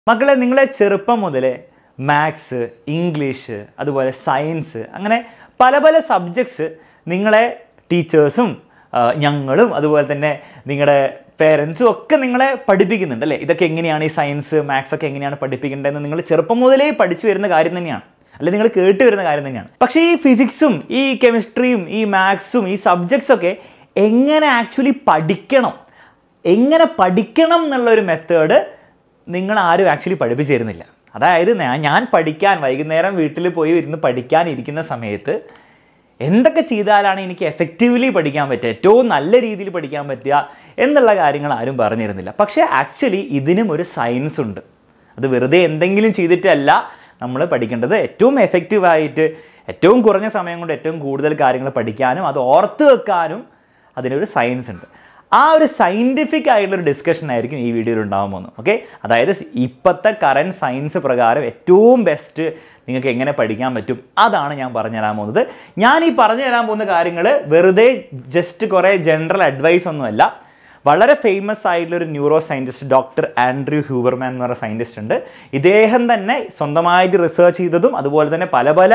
മക്കളെ നിങ്ങളെ ചെറുപ്പം മുതലേ മാത്സ് ഇംഗ്ലീഷ് അതുപോലെ സയൻസ് അങ്ങനെ പല പല സബ്ജക്ട്സ് നിങ്ങളെ ടീച്ചേഴ്സും ഞങ്ങളും അതുപോലെ തന്നെ നിങ്ങളുടെ പേരൻസും ഒക്കെ നിങ്ങളെ പഠിപ്പിക്കുന്നുണ്ട് അല്ലേ ഇതൊക്കെ എങ്ങനെയാണ് ഈ സയൻസ് മാത്സ് ഒക്കെ എങ്ങനെയാണ് പഠിപ്പിക്കേണ്ടതെന്ന് നിങ്ങൾ ചെറുപ്പം മുതലേ പഠിച്ചു വരുന്ന കാര്യം തന്നെയാണ് അല്ലെ നിങ്ങൾ കേട്ട് വരുന്ന കാര്യം തന്നെയാണ് പക്ഷേ ഈ ഫിസിക്സും ഈ കെമിസ്ട്രിയും ഈ മാത്സും ഈ സബ്ജക്ട്സ് ഒക്കെ എങ്ങനെ ആക്ച്വലി പഠിക്കണം എങ്ങനെ പഠിക്കണം എന്നുള്ള ഒരു മെത്തേഡ് നിങ്ങൾ ആരും ആക്ച്വലി പഠിപ്പിച്ചു തരുന്നില്ല അതായത് ഞാൻ ഞാൻ പഠിക്കാൻ വൈകുന്നേരം വീട്ടിൽ പോയി ഇരുന്ന് പഠിക്കാൻ ഇരിക്കുന്ന സമയത്ത് എന്തൊക്കെ ചെയ്താലാണ് എനിക്ക് എഫക്റ്റീവ്ലി പഠിക്കാൻ പറ്റുക ഏറ്റവും നല്ല രീതിയിൽ പഠിക്കാൻ പറ്റുക എന്നുള്ള കാര്യങ്ങൾ ആരും പറഞ്ഞു തരുന്നില്ല പക്ഷേ ആക്ച്വലി ഇതിനും ഒരു സയൻസ് ഉണ്ട് അത് വെറുതെ എന്തെങ്കിലും ചെയ്തിട്ടല്ല നമ്മൾ പഠിക്കേണ്ടത് ഏറ്റവും എഫക്റ്റീവായിട്ട് ഏറ്റവും കുറഞ്ഞ സമയം കൊണ്ട് ഏറ്റവും കൂടുതൽ കാര്യങ്ങൾ പഠിക്കാനും അത് ഓർത്ത് വെക്കാനും അതിനൊരു സയൻസ് ഉണ്ട് ആ ഒരു സയൻറ്റിഫിക് ആയിട്ടുള്ളൊരു ഡിസ്കഷൻ ആയിരിക്കും ഈ വീഡിയോയിൽ ഉണ്ടാകാൻ പോകുന്നത് ഓക്കെ അതായത് ഇപ്പോഴത്തെ കറൻറ്റ് സയൻസ് പ്രകാരം ഏറ്റവും ബെസ്റ്റ് നിങ്ങൾക്ക് എങ്ങനെ പഠിക്കാൻ പറ്റും അതാണ് ഞാൻ പറഞ്ഞു തരാൻ പോകുന്നത് ഞാൻ ഈ പറഞ്ഞു തരാൻ പോകുന്ന കാര്യങ്ങൾ വെറുതെ ജസ്റ്റ് കുറേ ജനറൽ അഡ്വൈസ് ഒന്നുമല്ല വളരെ ഫേമസ് ആയിട്ടുള്ള ഒരു neuro scientist doctor Andrew Huberman എന്ന് പറയുന്ന സയൻറ്റിസ്റ്റ് ഉണ്ട് ഇദ്ദേഹം തന്നെ സ്വന്തമായിട്ട് റിസർച്ച് ചെയ്തതും അതുപോലെ തന്നെ പല പല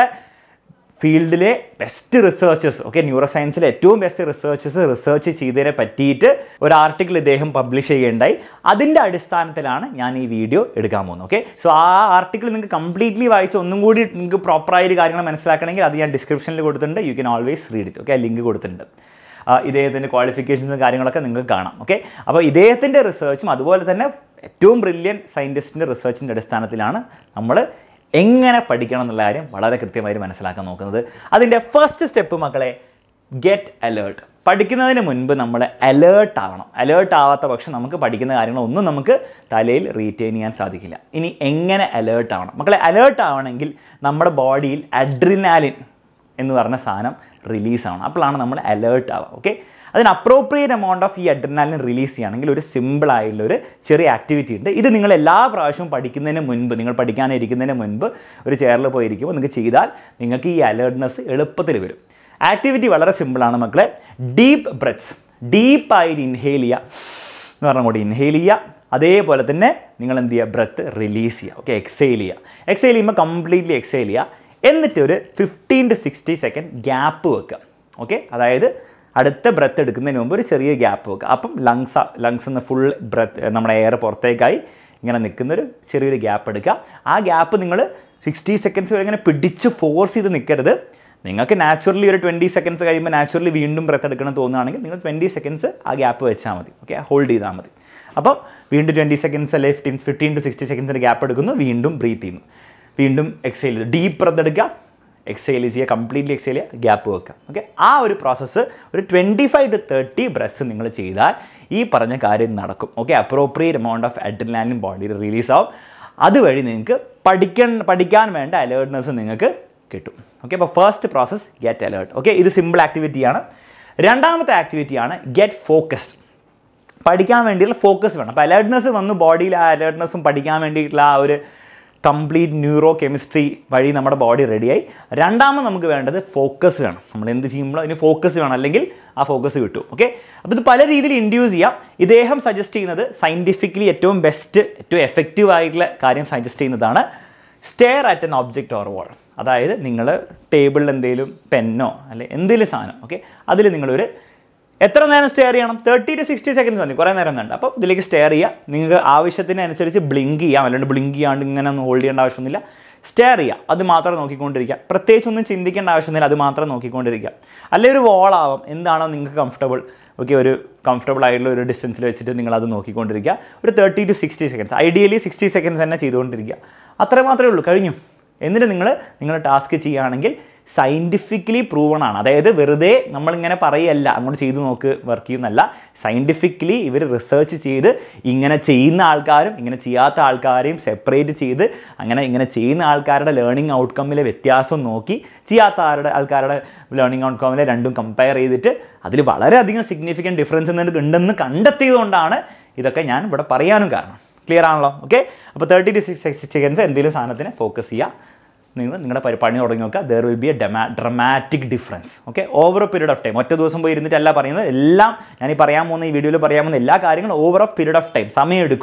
ഫീൽഡിലെ ബെസ്റ്റ് റിസർച്ചേഴ്സ് ഓക്കെ ന്യൂറോ സയൻസിലെ ഏറ്റവും ബെസ്റ്റ് റിസർച്ചേഴ്സ് റിസർച്ച് ചെയ്തതിനെ പറ്റിയിട്ട് ഒരു ആർട്ടിക്കിൾ ഇദ്ദേഹം പബ്ലിഷ് ചെയ്യുകയുണ്ടായി അതിൻ്റെ അടിസ്ഥാനത്തിലാണ് ഞാൻ ഈ വീഡിയോ എടുക്കാൻ പോകുന്നത് ഓക്കെ സോ ആ ആർട്ടിക്കിൾ നിങ്ങൾക്ക് കംപ്ലീറ്റ്ലി വായിച്ച് ഒന്നും കൂടി നിങ്ങൾക്ക് പ്രോപ്പറായിട്ട് കാര്യങ്ങൾ മനസ്സിലാക്കണമെങ്കിൽ അത് ഞാൻ ഡിസ്ക്രിപ്ഷനിൽ കൊടുത്തിട്ടുണ്ട് you can always read it okay link കൊടുത്തിട്ടുണ്ട് ഇദ്ദേഹത്തിൻ്റെ ക്വാളിഫിക്കേഷൻസും കാര്യങ്ങളൊക്കെ നിങ്ങൾക്ക് കാണാം ഓക്കെ അപ്പോൾ ഇദ്ദേഹത്തിൻ്റെ റിസർച്ചും അതുപോലെ തന്നെ ഏറ്റവും ബ്രില്യൻ സയൻറ്റിസ്റ്റിൻ്റെ റിസർച്ചിൻ്റെ അടിസ്ഥാനത്തിലാണ് നമ്മൾ എങ്ങനെ പഠിക്കണം എന്നുള്ള കാര്യം വളരെ കൃത്യമായി മനസ്സിലാക്കാൻ നോക്കുന്നത് അതിൻ്റെ ഫസ്റ്റ് സ്റ്റെപ്പ് മക്കളെ ഗെറ്റ് അലേർട്ട് പഠിക്കുന്നതിന് മുൻപ് നമ്മൾ അലേർട്ട് ആവണം അലേർട്ട് ആവാത്ത പക്ഷം നമുക്ക് പഠിക്കുന്ന കാര്യങ്ങളൊന്നും നമുക്ക് തലയിൽ റീറ്റെയിൻ ചെയ്യാൻ സാധിക്കില്ല ഇനി എങ്ങനെ അലേർട്ട് ആവണം മക്കളെ അലേർട്ട് ആവണമെങ്കിൽ നമ്മുടെ ബോഡിയിൽ അഡ്രിനാലിൻ എന്ന് പറഞ്ഞ സാധനം റിലീസ് ആവണം അപ്പോഴാണ് നമ്മൾ അലേർട്ട് ആവുക ഓക്കെ അതിന് അപ്രോപ്രിയേറ്റ് എമൗണ്ട് ഓഫ് ഈ അഡ്രിനാലിൻ റിലീസ് ചെയ്യുകയാണെങ്കിൽ ഒരു സിമ്പിൾ ആയിട്ടുള്ള ഒരു ചെറിയ ആക്ടിവിറ്റി ഉണ്ട് ഇത് നിങ്ങൾ എല്ലാ പ്രാവശ്യവും പഠിക്കുന്നതിന് മുൻപ് നിങ്ങൾ പഠിക്കാനിരിക്കുന്നതിന് മുൻപ് ഒരു ചെയറിൽ പോയിരിക്കുമ്പോൾ നിങ്ങൾക്ക് ചെയ്താൽ നിങ്ങൾക്ക് ഈ അലേർട്ട്നെസ് എളുപ്പത്തിൽ വരും ആക്ടിവിറ്റി വളരെ സിമ്പിളാണ് മക്കളെ ഡീപ്പ് ബ്രെത്ത്സ് ഡീപ്പായിട്ട് ഇൻഹെയിൽ ചെയ്യുക എന്ന് പറഞ്ഞാൽ കൂടി ഇൻഹെയിൽ ചെയ്യുക അതേപോലെ തന്നെ നിങ്ങൾ എന്ത് ചെയ്യുക ബ്രെത്ത് റിലീസ് ചെയ്യുക ഓക്കെ എക്സെയിൽ ചെയ്യുക എക്സെയിൽ ചെയ്യുമ്പോൾ കംപ്ലീറ്റ്ലി എക്സെയിൽ ചെയ്യുക എന്നിട്ട് ഒരു fifteen to sixty second gap വെക്കുക ഓക്കെ അതായത് അടുത്ത ബ്രെത്ത് എടുക്കുന്നതിന് മുമ്പ് ഒരു ചെറിയ ഗ്യാപ്പ് വെക്കുക അപ്പം ലങ്സ് ലങ്സ് നിന്ന് ഫുൾ ബ്രെത്ത് നമ്മുടെ എയർ പുറത്തേക്കായി ഇങ്ങനെ നിൽക്കുന്നൊരു ചെറിയൊരു ഗ്യാപ്പ് എടുക്കുക ആ ഗ്യാപ്പ് നിങ്ങൾ സിക്സ്റ്റി സെക്കൻഡ്സ് വരെ ഇങ്ങനെ പിടിച്ച് ഫോഴ്സ് ചെയ്ത് നിൽക്കരുത് നിങ്ങൾക്ക് നാച്ചുറലി ഒരു ട്വൻറ്റി സെക്കൻഡ്സ് കഴിയുമ്പോൾ നാച്ചുറലി വീണ്ടും ബ്രെത്ത് എടുക്കണം തോന്നുകയാണെങ്കിൽ നിങ്ങൾ ട്വൻറ്റി സെക്കൻഡ്സ് ആ ഗ്യാപ്പ് വെച്ചാൽ മതി ഓക്കെ ഹോൾഡ് ചെയ്താൽ മതി അപ്പം വീണ്ടും ട്വൻറ്റി സെക്കൻഡ്സ് അല്ലെ ഫിഫ്റ്റീൻ ഫിഫ്റ്റീൻ ടു സിക്സ്റ്റി സെക്കൻഡ്സിൻ്റെ ഗ്യാപ്പ് എടുക്കുന്നു വീണ്ടും ബ്രീത്ത് ചെയ്യുന്നു വീണ്ടും എക്സൈൽ ചെയ്ത് ഡീപ്പ് ബ്രെത്ത് എടുക്കുക എക്സൈൽ ചെയ്യുക കംപ്ലീറ്റ്ലി എക്സൈൽ ചെയ്യുക ഗ്യാപ്പ് വെക്കുക ഓക്കെ ആ ഒരു പ്രോസസ്സ് ഒരു twenty five to thirty breaths നിങ്ങൾ ചെയ്താൽ ഈ പറഞ്ഞ കാര്യം നടക്കും okay appropriate amount of adrenaline ബോഡിയിൽ റിലീസ് ആവും അതുവഴി നിങ്ങൾക്ക് പഠിക്കാൻ പഠിക്കാൻ വേണ്ട അലേർട്ട്നെസ് നിങ്ങൾക്ക് കിട്ടും ഓക്കെ അപ്പോൾ first process get alert okay ഇത് സിമ്പിൾ ആക്ടിവിറ്റിയാണ് രണ്ടാമത്തെ ആക്ടിവിറ്റിയാണ് ഗെറ്റ് ഫോക്കസ്ഡ് പഠിക്കാൻ വേണ്ടിയുള്ള ഫോക്കസ് വേണം അപ്പോൾ അലേർട്ട്നെസ് വന്നു ബോഡിയിൽ ആ അലേർട്ട്നെസ്സും പഠിക്കാൻ വേണ്ടിയിട്ടുള്ള ആ ഒരു കംപ്ലീറ്റ് ന്യൂറോ കെമിസ്ട്രി വഴി നമ്മുടെ ബോഡി റെഡിയായി രണ്ടാമത് നമുക്ക് വേണ്ടത് ഫോക്കസ് വേണം നമ്മൾ എന്ത് ചെയ്യുമ്പോൾ അതിന് ഫോക്കസ് വേണം അല്ലെങ്കിൽ ആ ഫോക്കസ് കിട്ടും ഓക്കെ അപ്പോൾ ഇത് പല രീതിയിൽ ഇൻഡ്യൂസ് ചെയ്യാം ഇദ്ദേഹം സജസ്റ്റ് ചെയ്യുന്നത് സയൻറ്റിഫിക്കലി ഏറ്റവും ബെസ്റ്റ് ഏറ്റവും എഫക്റ്റീവ് ആയിട്ടുള്ള കാര്യം സജസ്റ്റ് ചെയ്യുന്നതാണ് stare at an object or wall അതായത് നിങ്ങൾ ടേബിളിൽ എന്തെങ്കിലും പെന്നോ അല്ലെ എന്തെങ്കിലും സാധനം ഓക്കെ അതിൽ നിങ്ങളൊരു എത്ര നേരം സ്റ്റെയർ ചെയ്യണം തേർട്ടി ടു സിക്സ്റ്റി സെക്കൻഡ്സ് മതി കുറേ നേരം വേണ്ട അപ്പോൾ ഇതിലേക്ക് സ്റ്റെയർ ചെയ്യുക നിങ്ങൾക്ക് ആവശ്യത്തിനനുസരിച്ച് ബ്ലിങ്ക് ചെയ്യാം അല്ലാണ്ട് ബ്ലിങ്ക് ചെയ്യാണ്ട് ഇങ്ങനെ ഒന്നും ഹോൾഡ് ചെയ്യേണ്ട ആവശ്യമൊന്നുമില്ല സ്റ്റെയർ ചെയ്യുക അത് മാത്രം നോക്കിക്കൊണ്ടിരിക്കുക പ്രത്യേകിച്ച് ഒന്നും ചിന്തിക്കേണ്ട ആവശ്യമൊന്നുമില്ല അത് മാത്രം നോക്കിക്കൊണ്ടിരിക്കുക അല്ലെങ്കിൽ ഒരു വോളാവാം എന്താണോ നിങ്ങൾക്ക് കംഫർട്ടബിൾ ഓക്കെ ഒരു കംഫർട്ടബിൾ ആയിട്ടുള്ള ഒരു ഡിസ്റ്റൻസിൽ വെച്ചിട്ട് നിങ്ങൾ അത് നോക്കിക്കൊണ്ടിരിക്കുക ഒരു thirty to sixty seconds ideally sixty seconds തന്നെ ചെയ്തുകൊണ്ടിരിക്കുക അത്ര മാത്രമേ ഉള്ളൂ കഴിഞ്ഞു എന്നിട്ട് നിങ്ങൾ നിങ്ങളുടെ ടാസ്ക് ചെയ്യുകയാണെങ്കിൽ സയൻറ്റിഫിക്കലി പ്രൂവൺ ആണ് അതായത് വെറുതെ നമ്മളിങ്ങനെ പറയല്ല അങ്ങോട്ട് ചെയ്തു നോക്ക് വർക്ക് ചെയ്യുന്നല്ല സയൻറ്റിഫിക്കലി ഇവർ റിസർച്ച് ചെയ്ത് ഇങ്ങനെ ചെയ്യുന്ന ആൾക്കാരും ഇങ്ങനെ ചെയ്യാത്ത ആൾക്കാരെയും സെപ്പറേറ്റ് ചെയ്ത് അങ്ങനെ ഇങ്ങനെ ചെയ്യുന്ന ആൾക്കാരുടെ ലേണിംഗ് ഔട്ട്കമ്മിലെ വ്യത്യാസം നോക്കി ചെയ്യാത്ത ആരുടെ ആൾക്കാരുടെ ലേണിംഗ് ഔട്ട്കമ്മിലെ രണ്ടും കമ്പയർ ചെയ്തിട്ട് അതിൽ വളരെയധികം സിഗ്നിഫിക്കൻറ്റ് ഡിഫറൻസ് ഉണ്ടെന്ന് കണ്ടെത്തിയതുകൊണ്ടാണ് ഇതൊക്കെ ഞാൻ ഇവിടെ പറയാനും കാരണം ക്ലിയർ ആണല്ലോ ഓക്കെ അപ്പോൾ തേർട്ടി ടു സിക്സ് സെക്കൻഡ്സ് എന്തെങ്കിലും സാധനത്തിന് ഫോക്കസ് ചെയ്യുക നിങ്ങൾ നിങ്ങളുടെ പരി പണി തുടങ്ങി നോക്കുക ദർ വിൽ ബി എ ഡെമാ dramatic difference okay over a period of time ഒറ്റ ദിവസം പോയി ഇരുന്നിട്ടല്ല പറയുന്നത് എല്ലാം ഞാൻ ഈ പറയാൻ പോകുന്ന ഈ വീഡിയോയിൽ പറയാൻ പോകുന്ന എല്ലാ കാര്യങ്ങളും over a period of time സമയം എടുക്കും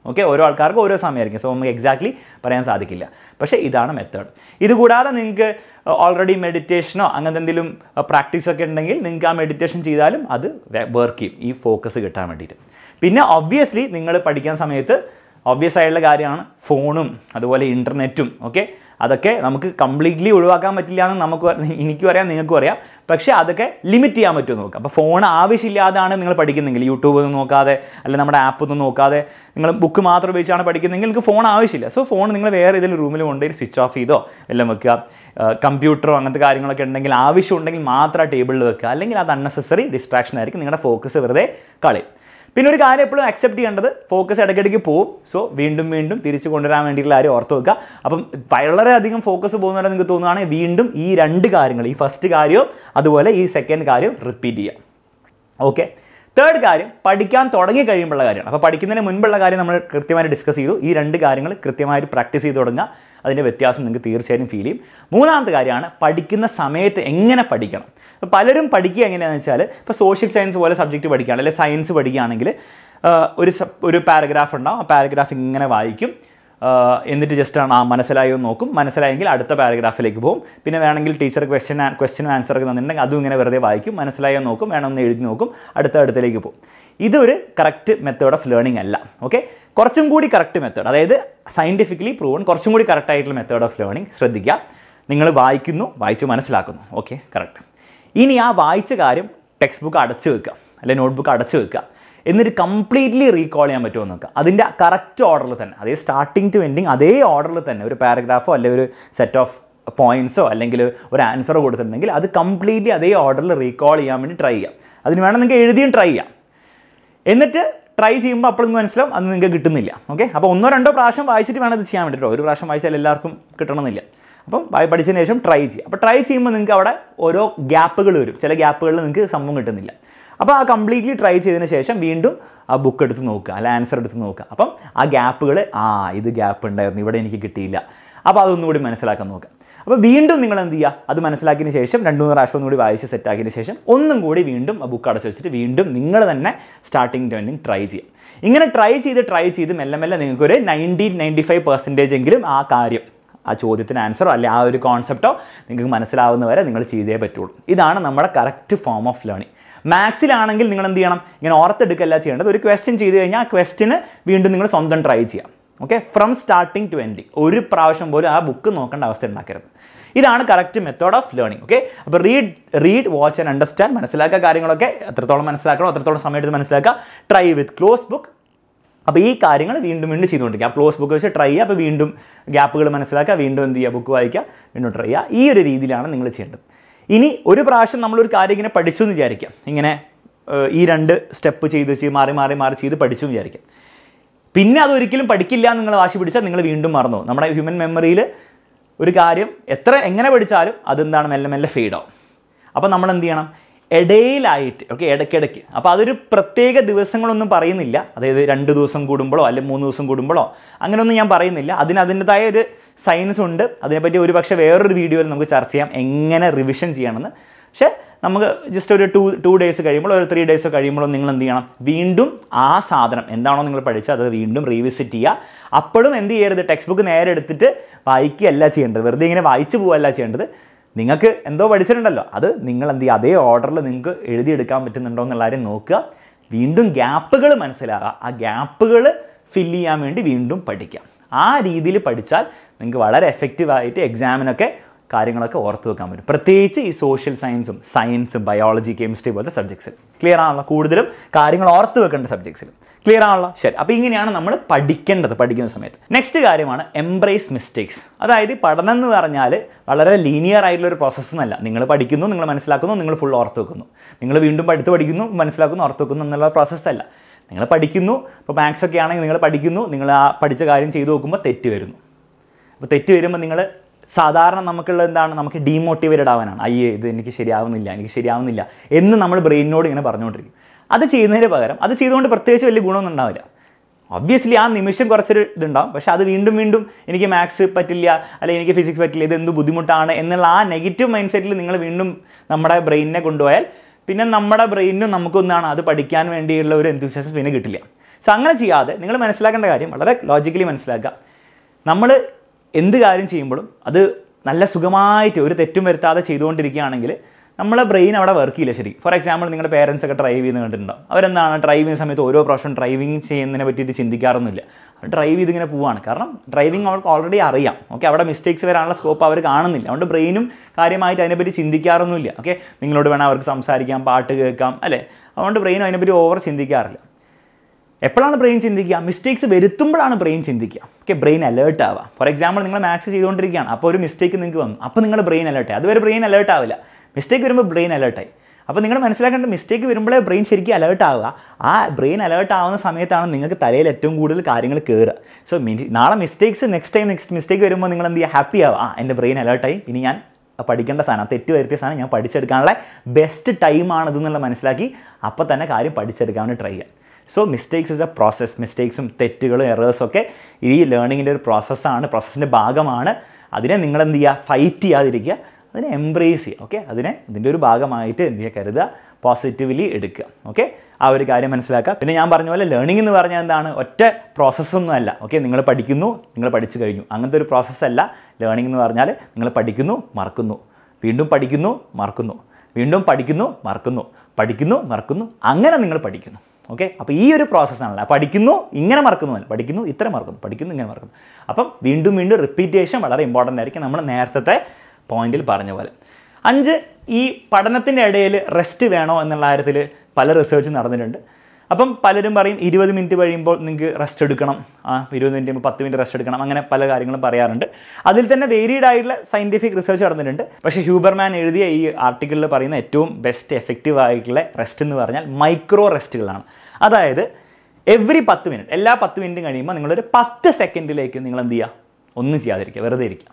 ഓക്കെ ഓരോ ആൾക്കാർക്കും ഓരോ സമയമായിരിക്കും സോ നമുക്ക് എക്സാക്ട്ലി പറയാൻ സാധിക്കില്ല പക്ഷേ ഇതാണ് മെത്തേഡ് ഇതുകൂടാതെ നിങ്ങൾക്ക് ഓൾറെഡി മെഡിറ്റേഷനോ അങ്ങനത്തെ എന്തെങ്കിലും പ്രാക്ടീസ് ഒക്കെ ഉണ്ടെങ്കിൽ നിങ്ങൾക്ക് ആ മെഡിറ്റേഷൻ ചെയ്താലും അത് വർക്ക് ചെയ്യും ഈ ഫോക്കസ് കിട്ടാൻ വേണ്ടിയിട്ട് പിന്നെ ഒബ്വിയസ്ലി നിങ്ങൾ പഠിക്കുന്ന സമയത്ത് ഒബ്വിയസ് ആയിട്ടുള്ള കാര്യമാണ് ഫോണും അതുപോലെ ഇൻ്റർനെറ്റും ഓക്കെ അതൊക്കെ നമുക്ക് കംപ്ലീറ്റ്ലി ഒഴിവാക്കാൻ പറ്റില്ല എന്ന് നമുക്ക് അറി- എനിക്കും അറിയാം നിങ്ങൾക്കും അറിയാം പക്ഷേ അതൊക്കെ ലിമിറ്റ് ചെയ്യാൻ പറ്റുമോ നോക്കാം അപ്പോൾ ഫോൺ ആവശ്യമില്ലാതാണ് നിങ്ങൾ പഠിക്കുന്നെങ്കിൽ യൂട്യൂബ് ഒന്നും നോക്കാതെ അല്ലെങ്കിൽ നമ്മുടെ ആപ്പ് ഒന്നും നോക്കാതെ നിങ്ങൾ ബുക്ക് മാത്രം ഉപയോഗിച്ചാണ് പഠിക്കുന്നതെങ്കിൽ നിങ്ങൾക്ക് ഫോൺ ആവശ്യമില്ല സോ ഫോൺ നിങ്ങൾ വേറെ ഏതെങ്കിലും റൂമിൽ കൊണ്ടുപോയി സ്വിച്ച് ഓഫ് ചെയ്തോ എല്ലാം വെക്കുക കമ്പ്യൂട്ടറോ അങ്ങനത്തെ കാര്യങ്ങളൊക്കെ ഉണ്ടെങ്കിൽ ആവശ്യം ഉണ്ടെങ്കിൽ മാത്രം ആ ടേബിളിൽ വെക്കുക അല്ലെങ്കിൽ അത് അൺനെസസറി ഡിസ്ട്രാക്ഷൻ ആയിരിക്കും നിങ്ങളുടെ ഫോക്കസ് വെറുതെ കളയും പിന്നെ ഒരു കാര്യം എപ്പോഴും അക്സെപ്റ്റ് ചെയ്യേണ്ടത് ഫോക്കസ് ഇടയ്ക്കിടയ്ക്ക് പോകും സോ വീണ്ടും വീണ്ടും തിരിച്ചു കൊണ്ടുവരാൻ വേണ്ടിയിട്ടുള്ള കാര്യം ഓർത്ത് വെക്കുക അപ്പം വളരെയധികം ഫോക്കസ് പോകുന്നവരെ നിങ്ങൾക്ക് തോന്നുകയാണെങ്കിൽ വീണ്ടും ഈ രണ്ട് കാര്യങ്ങൾ ഈ ഫസ്റ്റ് കാര്യവും അതുപോലെ ഈ സെക്കൻഡ് കാര്യവും റിപ്പീറ്റ് ചെയ്യുക ഓക്കെ തേർഡ് കാര്യം പഠിക്കാൻ തുടങ്ങി കഴിയുമ്പോഴുള്ള കാര്യമാണ് അപ്പോൾ പഠിക്കുന്നതിന് മുൻപുള്ള കാര്യം നമ്മൾ കൃത്യമായിട്ട് ഡിസ്കസ് ചെയ്തു ഈ രണ്ട് കാര്യങ്ങൾ കൃത്യമായിട്ട് പ്രാക്ടീസ് ചെയ്ത് തുടങ്ങുക അതിൻ്റെ വ്യത്യാസം നിങ്ങൾക്ക് തീർച്ചയായും ഫീൽ ചെയ്യും മൂന്നാമത്തെ കാര്യമാണ് പഠിക്കുന്ന സമയത്ത് എങ്ങനെ പഠിക്കണം അപ്പോൾ പലരും പഠിക്കുക എങ്ങനെയാണെന്ന് വെച്ചാൽ ഇപ്പോൾ സോഷ്യൽ സയൻസ് പോലെ സബ്ജക്റ്റ് പഠിക്കുകയാണ് അല്ലെങ്കിൽ സയൻസ് പഠിക്കുകയാണെങ്കിൽ ആ, ഒരു സ- ഒരു പാരഗ്രാഫ് ഉണ്ടാവും ആ പാരഗ്രാഫ് ഇങ്ങനെ വായിക്കും ആഹ് എന്നിട്ട് ജസ്റ്റ് ആണ് ആ മനസ്സിലായോ എന്ന് നോക്കും മനസ്സിലായെങ്കിൽ അടുത്ത പാരഗ്രാഫിലേക്ക് പോകും പിന്നെ വേണമെങ്കിൽ ടീച്ചർ ക്വസ്റ്റ്യൻ ക്വസ്റ്റ്യൻ ആൻസർ ഒക്കെ തന്നിട്ടുണ്ടെങ്കിൽ അതും ഇങ്ങനെ വെറുതെ വായിക്കും മനസ്സിലായോ എന്ന് നോക്കും വേണമെന്ന് എഴുതി നോക്കും അടുത്ത അടുത്തേക്ക് പോകും ഇതൊരു കറക്റ്റ് മെത്തേഡ് ഓഫ് ലേണിംഗ് അല്ല ഓക്കെ കുറച്ചും കൂടി കറക്റ്റ് മെത്തേഡ് അതായത് സയൻറ്റിഫിക്കലി പ്രൂവൺ കുറച്ചും കൂടി കറക്റ്റ് ആയിട്ടുള്ള മെത്തേഡ് ഓഫ് ലേണിംഗ് ശ്രദ്ധിക്കുക നിങ്ങൾ വായിക്കുന്നു വായിച്ച് മനസ്സിലാക്കുന്നു ഓക്കെ കറക്റ്റ് ഇനി ആ വായിച്ച കാര്യം ടെക്സ്റ്റ് ബുക്ക് അടച്ചു വെക്കുക അല്ലെങ്കിൽ നോട്ട്ബുക്ക് അടച്ചു വെക്കുക എന്നിട്ട് കംപ്ലീറ്റ്ലി റീകോൾ ചെയ്യാൻ പറ്റുമോ എന്ന് നോക്കുക അതിൻ്റെ കറക്റ്റ് ഓർഡറിൽ തന്നെ അതേ സ്റ്റാർട്ടിങ് ടു എൻഡിങ് അതേ ഓർഡറിൽ തന്നെ ഒരു പാരഗ്രാഫോ അല്ലെങ്കിൽ ഒരു സെറ്റ് ഓഫ് പോയിൻറ്റ്സോ അല്ലെങ്കിൽ ഒരു ആൻസറോ കൊടുത്തിട്ടുണ്ടെങ്കിൽ അത് കംപ്ലീറ്റ്ലി അതേ ഓർഡറിൽ റീകോൾ ചെയ്യാൻ വേണ്ടി ട്രൈ ചെയ്യാം അതിന് വേണം നിങ്ങൾക്ക് എഴുതിയും ട്രൈ ചെയ്യാം എന്നിട്ട് ട്രൈ ചെയ്യുമ്പോൾ അപ്പോൾ നിങ്ങൾക്ക് മനസ്സിലാവും അത് നിങ്ങൾക്ക് കിട്ടുന്നില്ല ഓക്കെ അപ്പോൾ ഒന്നോ രണ്ടോ പ്രാവശ്യം വായിച്ചിട്ട് വേണം ഇത് ചെയ്യാൻ വേണ്ടിയിട്ട് ഒരു പ്രാവശ്യം വായിച്ചാൽ എല്ലാവർക്കും കിട്ടണമെന്നില്ല അപ്പം വായി പഠിച്ചതിന് ശേഷം ട്രൈ ചെയ്യുക അപ്പോൾ ട്രൈ ചെയ്യുമ്പോൾ നിങ്ങൾക്ക് അവിടെ ഓരോ ഗ്യാപ്പുകൾ വരും ചില ഗ്യാപ്പുകളിൽ നിങ്ങൾക്ക് സംഭവം കിട്ടുന്നില്ല അപ്പോൾ ആ കംപ്ലീറ്റ്ലി ട്രൈ ചെയ്തതിന് ശേഷം വീണ്ടും ആ ബുക്ക് എടുത്ത് നോക്കുക അല്ല ആൻസർ എടുത്ത് നോക്കുക അപ്പം ആ ഗ്യാപ്പുകൾ ആ ഇത് ഗ്യാപ്പ് ഉണ്ടായിരുന്നു ഇവിടെ എനിക്ക് കിട്ടിയില്ല അപ്പോൾ അതൊന്നും കൂടി മനസ്സിലാക്കാൻ നോക്കുക അപ്പോൾ വീണ്ടും നിങ്ങൾ എന്ത് ചെയ്യുക അത് മനസ്സിലാക്കിയതിന് ശേഷം രണ്ട് മൂന്ന് പ്രാവശ്യം ഒന്നും കൂടി വായിച്ച് സെറ്റാക്കിയതിന് ശേഷം ഒന്നും കൂടി വീണ്ടും ആ ബുക്ക് അടച്ചു വെച്ചിട്ട് വീണ്ടും നിങ്ങൾ തന്നെ സ്റ്റാർട്ടിങ് ടു എൻഡിങ് ട്രൈ ചെയ്യും ഇങ്ങനെ ട്രൈ ചെയ്ത് ട്രൈ ചെയ്ത് മെല്ലെ മെല്ലെ നിങ്ങൾക്കൊരു നയൻറ്റി നയൻറ്റി ഫൈവ് പെർസെൻറ്റേജ് എങ്കിലും ആ കാര്യം ആ ചോദ്യത്തിന് ആൻസറോ അല്ലെ ആ ഒരു കോൺസെപ്റ്റോ നിങ്ങൾക്ക് മനസ്സിലാവുന്ന വരെ നിങ്ങൾ ചെയ്തേ പറ്റുള്ളൂ ഇതാണ് നമ്മുടെ കറക്റ്റ് ഫോം ഓഫ് ലേണിംഗ് മാത്സിലാണെങ്കിൽ നിങ്ങൾ എന്ത് ചെയ്യണം ഇങ്ങനെ ഓർത്തെടുക്കല്ല ചെയ്യേണ്ടത് ഒരു ക്വസ്റ്റ്യൻ ചെയ്ത് കഴിഞ്ഞാൽ ആ ക്വസ്റ്റിന് വീണ്ടും നിങ്ങൾ സ്വന്തം ട്രൈ ചെയ്യാം okay from starting to ending ഒരു പ്രാവശ്യം പോലും ആ ബുക്ക് നോക്കേണ്ട അവസ്ഥ ഉണ്ടാക്കരുത് ഇതാണ് correct method of learning okay അപ്പോൾ read read watch and understand മനസ്സിലാക്കുക കാര്യങ്ങളൊക്കെ എത്രത്തോളം മനസ്സിലാക്കണോ അത്രത്തോളം സമയത്ത് മനസ്സിലാക്കുക ട്രൈ വിത്ത് ക്ലോസ് ബുക്ക് അപ്പോൾ ഈ കാര്യങ്ങൾ വീണ്ടും വീണ്ടും ചെയ്തുകൊണ്ടിരിക്കുക ആ ക്ലോസ് ബുക്ക് വെച്ച് ട്രൈ ചെയ്യുക അപ്പോൾ വീണ്ടും ഗ്യാപ്പുകൾ മനസ്സിലാക്കുക വീണ്ടും എന്ത് ചെയ്യുക ബുക്ക് വായിക്കുക വീണ്ടും ട്രൈ ചെയ്യുക ഈ ഒരു രീതിയിലാണ് നിങ്ങൾ ചെയ്യേണ്ടത് ഇനി ഒരു പ്രാവശ്യം നമ്മളൊരു കാര്യം ഇങ്ങനെ പഠിച്ചു എന്ന് വിചാരിക്കാം ഇങ്ങനെ ഏഹ്, ഈ രണ്ട് സ്റ്റെപ്പ് ചെയ്ത് ചെയ്ത് മാറി മാറി മാറി ചെയ്ത് പഠിച്ചു എന്ന് വിചാരിക്കാം പിന്നെ അതൊരിക്കലും പഠിക്കില്ല എന്ന് നിങ്ങൾ വാശി പിടിച്ചാൽ നിങ്ങൾ വീണ്ടും മറന്നു പോകും. നമ്മുടെ ഹ്യൂമൻ മെമ്മറിയിൽ ഒരു കാര്യം എത്ര എങ്ങനെ പഠിച്ചാലും അതെന്താണ് മെല്ലെ മെല്ലെ ഫെയ്ഡ് ആവും അപ്പോൾ നമ്മൾ എന്ത് ചെയ്യണം ഇടയിലായിട്ട് ഓക്കെ ഇടയ്ക്കിടയ്ക്ക് അപ്പോൾ അതൊരു പ്രത്യേക ദിവസങ്ങളൊന്നും പറയുന്നില്ല അതായത് രണ്ട് ദിവസം കൂടുമ്പോഴോ അല്ലെങ്കിൽ മൂന്ന് ദിവസം കൂടുമ്പോഴോ അങ്ങനെയൊന്നും ഞാൻ പറയുന്നില്ല അതിന് അതിൻ്റെതായ ഒരു സയൻസ് ഉണ്ട് അതിനെപ്പറ്റി ഒരു പക്ഷേ വേറൊരു വീഡിയോയിൽ നമുക്ക് ചർച്ച ചെയ്യാം എങ്ങനെ റിവിഷൻ ചെയ്യണമെന്ന് പക്ഷേ നമുക്ക് ജസ്റ്റ് ഒരു ടു ടു ഡേയ്സ് കഴിയുമ്പോൾ ഒരു ത്രീ ഡേയ്സ് കഴിയുമ്പോഴും നിങ്ങൾ എന്ത് ചെയ്യണം വീണ്ടും ആ സാധനം എന്താണോ നിങ്ങൾ പഠിച്ചത് അത് വീണ്ടും റീവിസിറ്റ് ചെയ്യുക അപ്പോഴും എന്ത് ചെയ്യരുത് ടെക്സ്റ്റ് ബുക്ക് നേരെ എടുത്തിട്ട് വായിക്കുകയല്ല ചെയ്യേണ്ടത് വെറുതെ ഇങ്ങനെ വായിച്ചു പോവുകയല്ല ചെയ്യേണ്ടത് നിങ്ങൾക്ക് എന്തോ പഠിച്ചിട്ടുണ്ടല്ലോ അത് നിങ്ങൾ എന്ത് ചെയ്യുക അതേ ഓർഡറിൽ നിങ്ങൾക്ക് എഴുതിയെടുക്കാൻ പറ്റുന്നുണ്ടോ എന്നുള്ള കാര്യം നോക്കുക വീണ്ടും ഗ്യാപ്പുകൾ മനസ്സിലാകുക ആ ഗ്യാപ്പുകൾ ഫില്ല് ചെയ്യാൻ വേണ്ടി വീണ്ടും പഠിക്കാം ആ രീതിയിൽ പഠിച്ചാൽ നിങ്ങൾക്ക് വളരെ എഫക്റ്റീവായിട്ട് എക്സാമിനൊക്കെ കാര്യങ്ങളൊക്കെ ഓർത്ത് വെക്കാൻ പറ്റും പ്രത്യേകിച്ച് ഈ സോഷ്യൽ സയൻസും സയൻസും ബയോളജി കെമിസ്ട്രി പോലത്തെ സബ്ജക്ട്സിൽ ക്ലിയർ ആണല്ലോ കൂടുതലും കാര്യങ്ങൾ ഓർത്ത് വെക്കേണ്ട സബ്ജക്ട്സിൽ ക്ലിയർ ആണല്ലോ ശരി അപ്പോൾ ഇങ്ങനെയാണ് നമ്മൾ പഠിക്കേണ്ടത് പഠിക്കുന്ന സമയത്ത് നെക്സ്റ്റ് കാര്യമാണ് എംബ്രേസ് മിസ്റ്റേക്സ് അതായത് ഈ പഠനം എന്ന് പറഞ്ഞാൽ വളരെ ലീനിയർ ആയിട്ടുള്ള ഒരു പ്രോസസ്സ് എന്നല്ല നിങ്ങൾ പഠിക്കുന്നു നിങ്ങൾ മനസ്സിലാക്കുന്നു നിങ്ങൾ ഫുൾ ഓർത്ത് വെക്കുന്നു നിങ്ങൾ വീണ്ടും പഠിത്ത് പഠിക്കുന്നു മനസ്സിലാക്കുന്നു ഓർത്ത് വെക്കുന്നു എന്നുള്ള പ്രോസസ്സ് അല്ല നിങ്ങൾ പഠിക്കുന്നു ഇപ്പോൾ മാത്സ് ഒക്കെ ആണെങ്കിൽ നിങ്ങൾ പഠിക്കുന്നു നിങ്ങൾ ആ പഠിച്ച കാര്യം ചെയ്തു നോക്കുമ്പോൾ തെറ്റ് വരുന്നു അപ്പോൾ തെറ്റ് വരുമ്പോൾ നിങ്ങൾ സാധാരണ നമുക്കുള്ള എന്താണ് നമുക്ക് ഡീമോട്ടിവേറ്റഡ് ആവാനാണ് അയ്യേ ഇത് എനിക്ക് ശരിയാവുന്നില്ല എനിക്ക് ശരിയാവുന്നില്ല എന്ന് നമ്മൾ ബ്രെയിനിനോട് ഇങ്ങനെ പറഞ്ഞുകൊണ്ടിരിക്കും അത് ചെയ്യുന്നതിന് പകരം അത് ചെയ്തുകൊണ്ട് പ്രത്യേകിച്ച് വലിയ ഗുണമൊന്നും ഉണ്ടാവില്ല ഒബ്വിയസ്ലി ആ നിമിഷം കുറച്ചൊരു ഇതുണ്ടാവും പക്ഷെ അത് വീണ്ടും വീണ്ടും എനിക്ക് മാത്സ് പറ്റില്ല അല്ലെങ്കിൽ എനിക്ക് ഫിസിക്സ് പറ്റില്ല ഇത് എന്ത് ബുദ്ധിമുട്ടാണ് എന്നുള്ള ആ നെഗറ്റീവ് മൈൻഡ് സെറ്റിൽ നിങ്ങൾ വീണ്ടും നമ്മുടെ ബ്രെയിനിനെ കൊണ്ടുപോയാൽ പിന്നെ നമ്മുടെ ബ്രെയിനും നമുക്കൊന്നാണ് അത് പഠിക്കാൻ വേണ്ടിയുള്ള ഒരു എന്തുവിശ്വാസം പിന്നെ കിട്ടില്ല സോ അങ്ങനെ ചെയ്യാതെ നിങ്ങൾ മനസ്സിലാക്കേണ്ട കാര്യം വളരെ ലോജിക്കലി മനസ്സിലാക്കുക നമ്മൾ എന്ത് കാര്യം ചെയ്യുമ്പോഴും അത് നല്ല സുഖമായിട്ട് ഒരു തെറ്റും വരുത്താതെ ചെയ്തുകൊണ്ടിരിക്കുകയാണെങ്കിൽ നമ്മളെ ബ്രെയിൻ അവിടെ വർക്ക് ചെയ്യില്ല ശരി ഫോർ എക്സാമ്പിൾ നിങ്ങളുടെ പേരൻസ് ഒക്കെ ഡ്രൈവ് ചെയ്യുന്ന കണ്ടിട്ടുണ്ടാവും അവരെന്താണ് ഡ്രൈവ് ചെയ്യുന്ന സമയത്ത് ഓരോ പ്രാവശ്യം ഡ്രൈവിംഗ് ചെയ്യുന്നതിനെ പറ്റിയിട്ട് ചിന്തിക്കാറൊന്നുമില്ല ഡ്രൈവ് ചെയ്ത് ഇങ്ങനെ പോവാണ് കാരണം ഡ്രൈവിംഗ് അവർക്ക് ഓൾറെഡി അറിയാം ഓക്കെ അവിടെ മിസ്റ്റേക്സ് വരാനുള്ള സ്കോപ്പ് അവർ കാണുന്നില്ല അതുകൊണ്ട് ബ്രെയിനും കാര്യമായിട്ട് അതിനെപ്പറ്റി ചിന്തിക്കാറൊന്നുമില്ല ഓക്കെ നിങ്ങളോട് വേണം അവർക്ക് സംസാരിക്കാം പാട്ട് കേൾക്കാം അല്ലേ അതുകൊണ്ട് ബ്രെയിനും അതിനെപ്പറ്റി ഓവർ ചിന്തിക്കാറില്ല എപ്പോഴാണ് ബ്രെയിൻ ചിന്തിക്കുക മിസ്റ്റേക്സ് വരുത്തുമ്പോഴാണ് ബ്രെയിൻ ചിന്തിക്കുക ഓക്കെ ബ്രെയിൻ അലേർട്ട് ആവുക ഫോർ എക്സാമ്പിൾ നിങ്ങൾ മാത്സ് ചെയ്തുകൊണ്ടിരിക്കുകയാണ് അപ്പോൾ ഒരു മിസ്റ്റേക്ക് നിങ്ങൾക്ക് വന്നു അപ്പോൾ നിങ്ങളുടെ ബ്രെയിൻ അലേർട്ടായി അതുവരെ ബ്രെയിൻ അലേർട്ട് ആവില്ല മിസ്റ്റേക്ക് വരുമ്പോൾ ബ്രെയിൻ അലേർട്ടായി അപ്പോൾ നിങ്ങൾ മനസ്സിലാക്കേണ്ട മിസ്റ്റേക്ക് വരുമ്പോഴേ ബ്രെയിൻ ശരിക്കും അലേർട്ട് ആവുക ആ ബ്രെയിൻ അലേർട്ട് ആവുന്ന സമയത്താണ് നിങ്ങൾക്ക് തലയിൽ ഏറ്റവും കൂടുതൽ കാര്യങ്ങൾ കയറുക സോ നാളെ mistakes next time next mistake വരുമ്പോൾ നിങ്ങൾ എന്ത് ചെയ്യുക ഹാപ്പി ആവുക ആ എൻ്റെ ബ്രെയിൻ അലേർട്ടായി ഇനി ഞാൻ പഠിക്കേണ്ട സാധനം തെറ്റ് വരുത്തിയ സാധനം ഞാൻ പഠിച്ചെടുക്കാനുള്ള ബെസ്റ്റ് ടൈമാണ് ഇതെന്നുള്ള മനസ്സിലാക്കി അപ്പോൾ തന്നെ കാര്യം പഠിച്ചെടുക്കാൻ വേണ്ടി ട്രൈ ചെയ്യാം so mistakes is a process മിസ്റ്റേക്സും തെറ്റുകളും എറേഴ്സും ഒക്കെ ഈ ലേണിങ്ങിൻ്റെ ഒരു പ്രോസസ്സാണ് പ്രോസസ്സിൻ്റെ ഭാഗമാണ് അതിനെ നിങ്ങൾ എന്ത് ചെയ്യുക ഫൈറ്റ് ചെയ്യാതിരിക്കുക അതിനെ എംബ്രേസ് ചെയ്യുക ഓക്കെ അതിനെ ഇതിൻ്റെ ഒരു ഭാഗമായിട്ട് എന്ത് ചെയ്യുക കരുതുക പോസിറ്റീവ്ലി എടുക്കുക ഓക്കെ ആ ഒരു കാര്യം മനസ്സിലാക്കുക പിന്നെ ഞാൻ പറഞ്ഞ പോലെ ലേണിംഗ് എന്ന് പറഞ്ഞാൽ എന്താണ് ഒറ്റ പ്രോസസ്സൊന്നും അല്ല ഓക്കെ നിങ്ങൾ പഠിക്കുന്നു നിങ്ങൾ പഠിച്ചു കഴിഞ്ഞു അങ്ങനത്തെ ഒരു പ്രോസസ്സല്ല ലേണിംഗ് എന്ന് പറഞ്ഞാൽ നിങ്ങൾ പഠിക്കുന്നു മറക്കുന്നു വീണ്ടും പഠിക്കുന്നു മറക്കുന്നു വീണ്ടും പഠിക്കുന്നു മറക്കുന്നു പഠിക്കുന്നു മറക്കുന്നു അങ്ങനെ നിങ്ങൾ പഠിക്കുന്നു ഓക്കെ അപ്പോൾ ഈ ഒരു പ്രോസസ്സാണല്ലോ പഠിക്കുന്നു ഇങ്ങനെ മറക്കുന്നു അല്ല പഠിക്കുന്നു ഇത്ര മറക്കുന്നു പഠിക്കുന്നു ഇങ്ങനെ മറക്കുന്നു അപ്പം വീണ്ടും വീണ്ടും റിപ്പീറ്റേഷൻ വളരെ ഇമ്പോർട്ടൻ്റ് ആയിരിക്കും നമ്മൾ നേരത്തെ പോയിന്റിൽ പറഞ്ഞ പോലെ അഞ്ച് ഈ പഠനത്തിൻ്റെ ഇടയിൽ റെസ്റ്റ് വേണോ എന്നുള്ള കാര്യത്തിൽ പല റിസർച്ച് നടന്നിട്ടുണ്ട് അപ്പം പലരും പറയും ഇരുപത് മിനിറ്റ് കഴിയുമ്പോൾ നിങ്ങൾക്ക് റെസ്റ്റ് എടുക്കണം ആ ഇരുപത് മിനിറ്റ് കഴിയുമ്പോൾ പത്ത് മിനിറ്റ് റെസ്റ്റ് എടുക്കണം അങ്ങനെ പല കാര്യങ്ങളും പറയാറുണ്ട് അതിൽ തന്നെ വേരീഡ് ആയിട്ടുള്ള സയൻറ്റിഫിക് റിസർച്ച് നടന്നിട്ടുണ്ട് പക്ഷേ ഹ്യൂബർമാൻ എഴുതിയ ഈ ആർട്ടിക്കിളിൽ പറയുന്ന ഏറ്റവും ബെസ്റ്റ് എഫക്റ്റീവ് ആയിട്ടുള്ള റെസ്റ്റ് എന്ന് പറഞ്ഞാൽ മൈക്രോ റെസ്റ്റുകളാണ് അതായത് എവറി പത്ത് മിനിറ്റ് എല്ലാ പത്ത് മിനിറ്റും കഴിയുമ്പോൾ നിങ്ങളൊരു പത്ത് സെക്കൻഡിലേക്ക് നിങ്ങൾ എന്ത് ചെയ്യുക ഒന്നും ചെയ്യാതിരിക്കുക വെറുതെ ഇരിക്കുക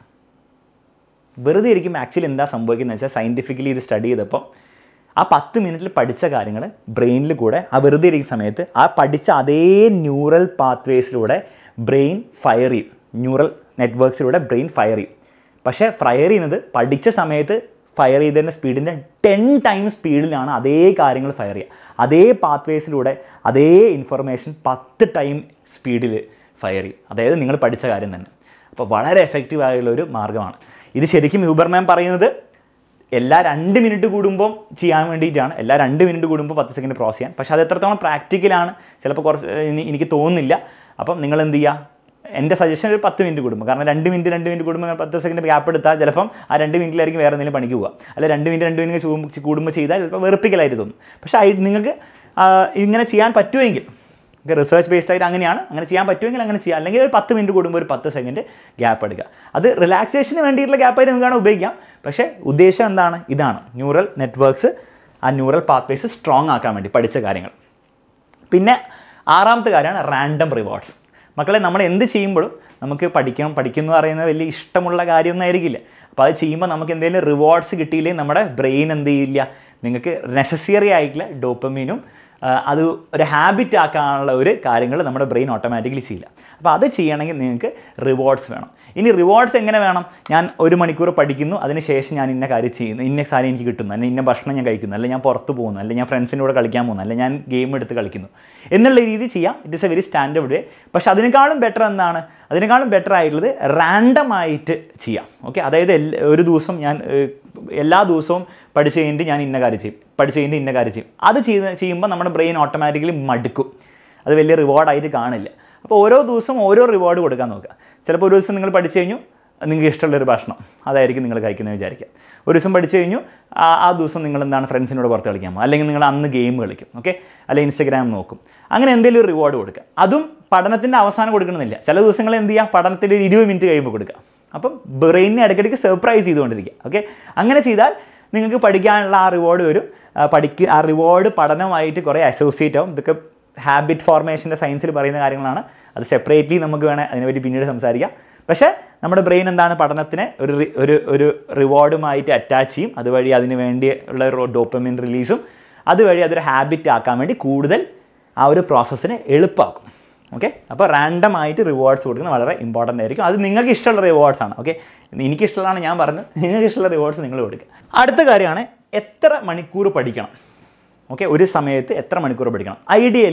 വെറുതെ ഇരിക്കുമ്പോൾ ആക്ച്വലി എന്താ സംഭവിക്കുന്നത് വെച്ചാൽ സയൻറ്റിഫിക്കലി ഇത് സ്റ്റഡി ചെയ്തപ്പോൾ ആ പത്ത് മിനിറ്റിൽ പഠിച്ച കാര്യങ്ങൾ ബ്രെയിനിൽ കൂടെ ആ വെറുതെ ഇരിക്കുന്ന സമയത്ത് ആ പഠിച്ച അതേ ന്യൂറൽ പാത്വേസിലൂടെ ബ്രെയിൻ ഫയർ ചെയ്യും ന്യൂറൽ നെറ്റ്വർക്ക്സിലൂടെ ബ്രെയിൻ ഫയർ ചെയ്യും പക്ഷേ ഫയർ ചെയ്യുന്നത് പഠിച്ച സമയത്ത് ഫയർ ചെയ്തതിൻ്റെ സ്പീഡിൻ്റെ ടെൻ ടൈംസ് സ്പീഡിലാണ് അതേ കാര്യങ്ങൾ ഫയർ ചെയ്യുക അതേ പാത്വേസിലൂടെ അതേ ഇൻഫർമേഷൻ പത്ത് ടൈം സ്പീഡിൽ ഫയർ ചെയ്യും അതായത് നിങ്ങൾ പഠിച്ച കാര്യം തന്നെ അപ്പോൾ വളരെ എഫക്റ്റീവ് ആയുള്ള ഒരു മാർഗ്ഗമാണ് ഇത് ശരിക്കും യൂബർമാൻ പറയുന്നത് എല്ലാ രണ്ട് മിനിറ്റ് കൂടുമ്പോൾ ചെയ്യാൻ വേണ്ടിയിട്ടാണ് എല്ലാ രണ്ട് മിനിറ്റ് കൂടുമ്പോൾ പത്ത് സെക്കൻഡ് ക്രോസ് ചെയ്യാൻ പക്ഷേ അത് എത്രത്തോളം പ്രാക്ടിക്കലാണ് ചിലപ്പോൾ കുറച്ച് ഇനി എനിക്ക് തോന്നുന്നില്ല അപ്പം നിങ്ങൾ എന്ത് ചെയ്യുക എൻ്റെ സജഷൻ ഒരു പത്ത് മിനിറ്റ് കൂടുമ്പോൾ കാരണം രണ്ട് മിനിറ്റ് രണ്ട് മിനിറ്റ് കൂടുമ്പോൾ പത്ത് സെക്കൻഡ് ഗ്യാപ്പ് എടുത്താൽ ചിലപ്പം ആ രണ്ട് മിനിറ്റിലായിരിക്കും വേറെ എന്തെങ്കിലും പണിക്ക് പോവുക അല്ല രണ്ട് മിനിറ്റ് രണ്ട് മിനിറ്റ് കൂടുമ്പോൾ ചെയ്താൽ ചിലപ്പോൾ വെറുപ്പിക്കലായിട്ട് തോന്നും പക്ഷേ ഐ നിങ്ങൾക്ക് ആ, ഇങ്ങനെ ചെയ്യാൻ പറ്റുമെങ്കിൽ റിസർച്ച് ബേസ്ഡ് ആയിട്ട് അങ്ങനെയാണ് അങ്ങനെ ചെയ്യാൻ പറ്റുമെങ്കിൽ അങ്ങനെ ചെയ്യാം അല്ലെങ്കിൽ ഒരു പത്ത് മിനിറ്റ് കൂടുമ്പോൾ ഒരു പത്ത് സെക്കൻഡ് ഗ്യാപ്പ് എടുക്കുക അത് റിലാക്സേഷന് വേണ്ടിയിട്ടുള്ള ഗ്യാപ്പായിട്ട് നിങ്ങൾക്ക് വേണം ഉപയോഗിക്കാം പക്ഷേ ഉദ്ദേശം എന്താണ് ഇതാണ് ന്യൂറൽ നെറ്റ്വർക്ക്സ് ആ ന്യൂറൽ പാത്വേസ് സ്ട്രോങ് ആക്കാൻ വേണ്ടി പഠിച്ച കാര്യങ്ങൾ പിന്നെ ആറാമത്തെ കാര്യമാണ് റാൻഡം റിവാർഡ്സ് മക്കളെ നമ്മൾ എന്ത് ചെയ്യുമ്പോഴും നമുക്ക് പഠിക്കണം പഠിക്കും എന്ന് പറയുന്നത് വലിയ ഇഷ്ടമുള്ള കാര്യമൊന്നും ആയിരിക്കില്ല അപ്പോൾ അത് ചെയ്യുമ്പോൾ നമുക്ക് എന്തെങ്കിലും റിവാർഡ്സ് കിട്ടിയില്ലെങ്കിൽ നമ്മുടെ ബ്രെയിൻ എന്ത് ചെയ്യില്ല നിങ്ങൾക്ക് നെസസറി ആയിട്ടുള്ള ഡോപ്പമീനും അത് ഒരു ഹാബിറ്റ് ആക്കാനുള്ള ഒരു കാര്യങ്ങൾ നമ്മുടെ ബ്രെയിൻ ഓട്ടോമാറ്റിക്കലി ചെയ്യില്ല അപ്പോൾ അത് ചെയ്യണമെങ്കിൽ നിങ്ങൾക്ക് റിവാർഡ്സ് വേണം ഇനി റിവാർഡ്സ് എങ്ങനെ വേണം ഞാൻ ഒരു മണിക്കൂർ പഠിക്കുന്നു അതിനുശേഷം ഞാൻ ഇന്ന കാര്യം ചെയ്യുന്നു ഇന്ന കാര്യം എനിക്ക് കിട്ടുന്നു അല്ലെങ്കിൽ ഇന്ന ഭക്ഷണം ഞാൻ കഴിക്കുന്നു അല്ലെങ്കിൽ ഞാൻ പുറത്ത് പോകുന്നു അല്ലെങ്കിൽ ഞാൻ ഫ്രണ്ട്സിൻ്റെ കൂടെ കളിക്കാൻ പോകുന്നു അല്ലെങ്കിൽ ഞാൻ ഗെയിം എടുത്ത് കളിക്കുന്നു എന്നുള്ള രീതി ചെയ്യാം it is a very standard way പക്ഷേ അതിനേക്കാളും ബെറ്റർ എന്താണ് അതിനേക്കാളും ബെറ്റർ ആയിട്ടുള്ളത് റാൻഡമായിട്ട് ചെയ്യാം ഓക്കെ അതായത് എല്ലാ- ഒരു ദിവസം ഞാൻ ഏഹ്, എല്ലാ ദിവസവും പഠിച്ച് കഴിഞ്ഞിട്ട് ഞാൻ ഇന്ന കാര്യം ചെയ്യും പഠിച്ച് കഴിഞ്ഞിട്ട് ഇന്ന കാര്യം ചെയ്യും അത് ചെയ്ത് ചെയ്യുമ്പോൾ നമ്മുടെ ബ്രെയിൻ ഓട്ടോമാറ്റിക്കലി മടുക്കും അത് വലിയ റിവാർഡായിട്ട് കാണില്ല അപ്പോൾ ഓരോ ദിവസം ഓരോ റിവാർഡ് കൊടുക്കാൻ നോക്കുക ചിലപ്പോൾ ഒരു ദിവസം നിങ്ങൾ പഠിച്ചു കഴിഞ്ഞു നിങ്ങൾക്ക് ഇഷ്ടമുള്ളൊരു ഭക്ഷണം അതായിരിക്കും നിങ്ങൾ കഴിക്കുന്നത് വിചാരിക്കുക ഒരു ദിവസം പഠിച്ചു കഴിഞ്ഞു ആ ആ ദിവസം നിങ്ങൾ എന്താണ് ഫ്രണ്ട്സിനോട് പുറത്ത് കളിക്കാൻ പോകും അല്ലെങ്കിൽ നിങ്ങൾ അന്ന് ഗെയിം കളിക്കും ഓക്കെ അല്ലെങ്കിൽ ഇൻസ്റ്റഗ്രാം നോക്കും അങ്ങനെ എന്തെങ്കിലും ഒരു റിവാർഡ് കൊടുക്കുക അതും പഠനത്തിൻ്റെ അവസാനം കൊടുക്കണമെന്നില്ല ചില ദിവസങ്ങൾ എന്ത് ചെയ്യുക പഠനത്തിൻ്റെ ഒരു ഇരുപത് മിനിറ്റ് കഴിയുമ്പോൾ കൊടുക്കുക അപ്പം ബ്രെയിനിനെ ഇടയ്ക്കിടയ്ക്ക് സർപ്രൈസ് ചെയ്തുകൊണ്ടിരിക്കുക ഓക്കെ അങ്ങനെ ചെയ്താൽ നിങ്ങൾക്ക് പഠിക്കാനുള്ള ആ റിവാർഡ് വരും ആ പഠിക്ക് ആ റിവാർഡ് പഠനമായിട്ട് കുറേ അസോസിയേറ്റ് ആവും ഇതൊക്കെ ഹാബിറ്റ് ഫോർമേഷൻ്റെ സയൻസിൽ പറയുന്ന കാര്യങ്ങളാണ് അത് സെപ്പറേറ്റ്ലി നമുക്ക് വേണേൽ അതിനെപ്പറ്റി പിന്നീട് സംസാരിക്കാം പക്ഷേ നമ്മുടെ ബ്രെയിൻ എന്താണ് പഠനത്തിനെ ഒരു റി- ഒരു ഒരു റിവാർഡുമായിട്ട് അറ്റാച്ച് ചെയ്യും അതുവഴി അതിന് വേണ്ടി ഉള്ള ഒരു ഡോപ്പമിൻ റിലീസും അതുവഴി അതൊരു ഹാബിറ്റ് ആക്കാൻ വേണ്ടി കൂടുതൽ ആ ഒരു പ്രോസസ്സിനെ എളുപ്പമാക്കും ഓക്കെ അപ്പോൾ റാൻഡം ആയിട്ട് റിവാർഡ്സ് കൊടുക്കുന്നത് വളരെ ഇമ്പോർട്ടൻ്റ് ആയിരിക്കും അത് നിങ്ങൾക്ക് ഇഷ്ടമുള്ള റിവാർഡ്സ് ആണ് ഓക്കെ എനിക്കിഷ്ടമുള്ളതാണ് ഞാൻ പറഞ്ഞത് നിങ്ങൾക്ക് ഇഷ്ടമുള്ള റിവാർഡ്സ് നിങ്ങൾ കൊടുക്കുക അടുത്ത കാര്യമാണ് എത്ര മണിക്കൂർ പഠിക്കണം ഓക്കെ ഒരു സമയത്ത് എത്ര മണിക്കൂർ പഠിക്കണം ideally